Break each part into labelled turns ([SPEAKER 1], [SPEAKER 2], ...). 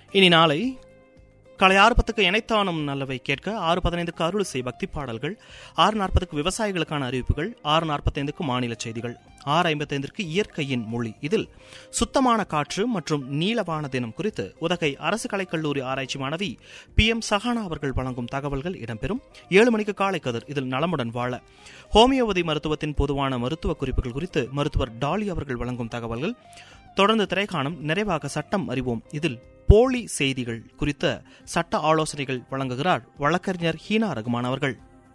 [SPEAKER 1] இனி நாளை காலை ஆறு பத்துக்கு இணைத்தானும் நல்லவை கேட்க ஆறு பதினைந்துக்கு அருளிசை பக்தி பாடல்கள் ஆறு நாற்பதுக்கு விவசாயிகளுக்கான அறிவிப்புகள் ஆறு நாற்பத்தைந்துக்கு மாநில செய்திகள் ஆறு ஐம்பத்தைந்திற்கு இயற்கையின் மொழி இதில் சுத்தமான காற்று மற்றும் நீலவான தினம் குறித்து உதகை அரசு கலைக்கல்லூரி ஆராய்ச்சி மாணவி பி எம் சஹானா அவர்கள் வழங்கும் தகவல்கள் இடம்பெறும் ஏழு மணிக்கு காலை கதிர் இதில் நலமுடன் வாழ ஹோமியோபதி மருத்துவத்தின் பொதுவான மருத்துவ குறிப்புகள் குறித்து மருத்துவர் டாலி அவர்கள் வழங்கும் தகவல்கள் தொடர்ந்து திரைக்காணும் நிறைவாக சட்டம் அறிவோம் இதில் போலி செய்திகள் குறித்த சட்ட ஆலோசனைகள் வழங்குகிறார் வழக்கறிஞர் ஹீனா ரகுமான் அவர்கள்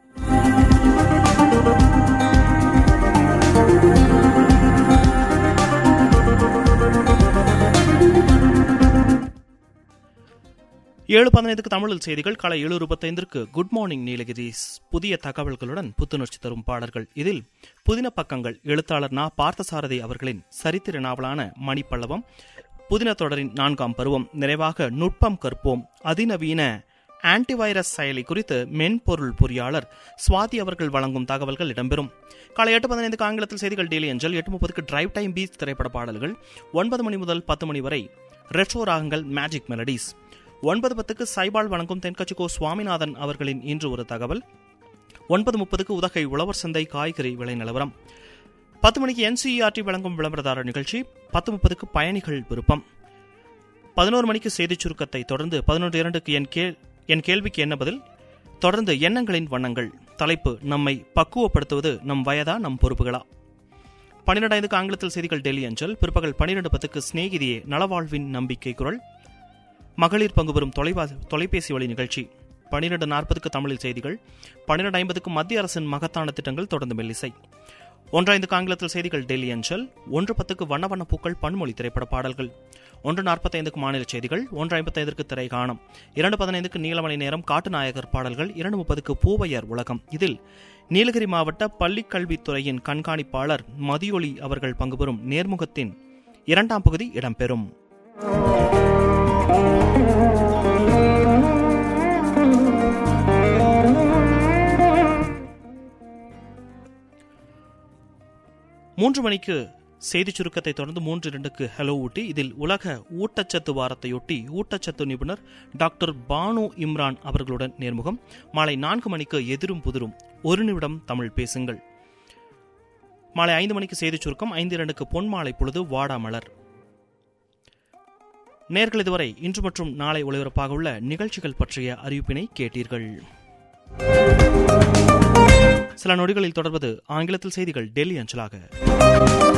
[SPEAKER 1] ஏழு பதினைந்துக்கு தமிழில் செய்திகள் காலை ஏழு இருபத்தைந்திற்கு குட் மார்னிங் நீலகிரிஸ் புதிய தகவல்களுடன் புத்துணர்ச்சி தரும் பாடல்கள் இதில் புதின பக்கங்கள் எழுத்தாளர் நா பார்த்தசாரதி அவர்களின் சரித்திர நாவலான மணிப்பல்லவம் புதின தொடரின் நான்காம் பருவம் நிறைவாக நுட்பம் கற்போம் அதிநவீன ஆன்டிவைரஸ் செயலி குறித்து மென்பொருள் பொறியாளர் சுவாதி அவர்கள் வழங்கும் தகவல்கள் இடம்பெறும் காலை எட்டு பதினைந்துக்கு ஆங்கிலத்தில் செய்திகள் டெய்லி அஞ்சல் எட்டு முப்பதுக்கு டிரைவ் டைம் பீச் திரைப்பட பாடல்கள் ஒன்பது மணி முதல் பத்து மணி வரை ரெட்ரோ ராகங்கள் மேஜிக் மெலடிஸ் ஒன்பது பத்துக்கு சைபால் வழங்கும் தென்கட்சிக்கோ சுவாமிநாதன் அவர்களின் இன்று ஒரு தகவல் ஒன்பது முப்பதுக்கு உதகை உழவர் சந்தை காய்கறி விலை நிலவரம் பத்து மணிக்கு என்சிஇஆர்டி வழங்கும் விளம்பரதார நிகழ்ச்சி பத்து முப்பதுக்கு பயணிகள் விருப்பம் பதினோரு மணிக்கு செய்திச் சுருக்கத்தை தொடர்ந்து பதினொன்று இரண்டுக்கு என் கே என் கேள்விக்கு என்ன பதில் தொடர்ந்து எண்ணங்களின் வண்ணங்கள் தலைப்பு நம்மை பக்குவப்படுத்துவது நம் வயதா நம் பொறுப்புகளா பன்னிரெண்டு ஐந்துக்கு ஆங்கிலத்தில் செய்திகள் டெல்லி அஞ்சல் பிற்பகல் பன்னிரெண்டு பத்துக்கு சிநேகிதியே நலவாழ்வின் நம்பிக்கை குரல் மகளிர் பங்கு பெறும் தொலைவா தொலைபேசி வழி நிகழ்ச்சி பன்னிரெண்டு நாற்பதுக்கு தமிழில் செய்திகள் பன்னிரெண்டு ஐம்பதுக்கு மத்திய அரசின் மகத்தான திட்டங்கள் தொடர்ந்து மெல்லிசை ஒன்றைந்துக்கு ஆங்கிலத்தில் செய்திகள் டெல்லி அஞ்சல் ஒன்று பத்துக்கு வண்ண வண்ண பூக்கள் பன்மொழி திரைப்பட பாடல்கள் ஒன்று நாற்பத்தைந்துக்கு மாநில செய்திகள் ஒன்று ஐம்பத்தைந்திற்கு திரை காணும் இரண்டு பதினைந்துக்கு நீலமணி நேரம் காட்டுநாயகர் பாடல்கள் இரண்டு முப்பதுக்கு பூவையர் உலகம் இதில் நீலகிரி மாவட்ட பள்ளிக் கல்வித்துறையின் கண்காணிப்பாளர் மதியொலி அவர்கள் பங்குபெறும் நேர்முகத்தின் இரண்டாம் பகுதி இடம்பெறும் மூன்று மணிக்கு செய்தி சுருக்கத்தை தொடர்ந்து மூன்று இரண்டுக்கு ஹலோ ஊட்டி இதில் உலக ஊட்டச்சத்து வாரத்தையொட்டி ஊட்டச்சத்து நிபுணர் டாக்டர் பானு இம்ரான் அவர்களுடன் நேர்முகம் மாலை நான்கு மணிக்கு எதிரும் புதிரும் ஒரு நிமிடம் தமிழ் பேசுங்கள் மாலை ஐந்து மணிக்கு செய்தி சுருக்கம் ஐந்து இரண்டுக்கு பொன் மாலை பொழுது வாடா மலர் நேர்கள் இதுவரை இன்று மற்றும் நாளை ஒளிபரப்பாக உள்ள நிகழ்ச்சிகள் பற்றிய அறிவிப்பினை கேட்டீர்கள் சில நொடிகளில் தொடர்வது ஆங்கிலத்தில் செய்திகள் டெல்லி அஞ்சலாக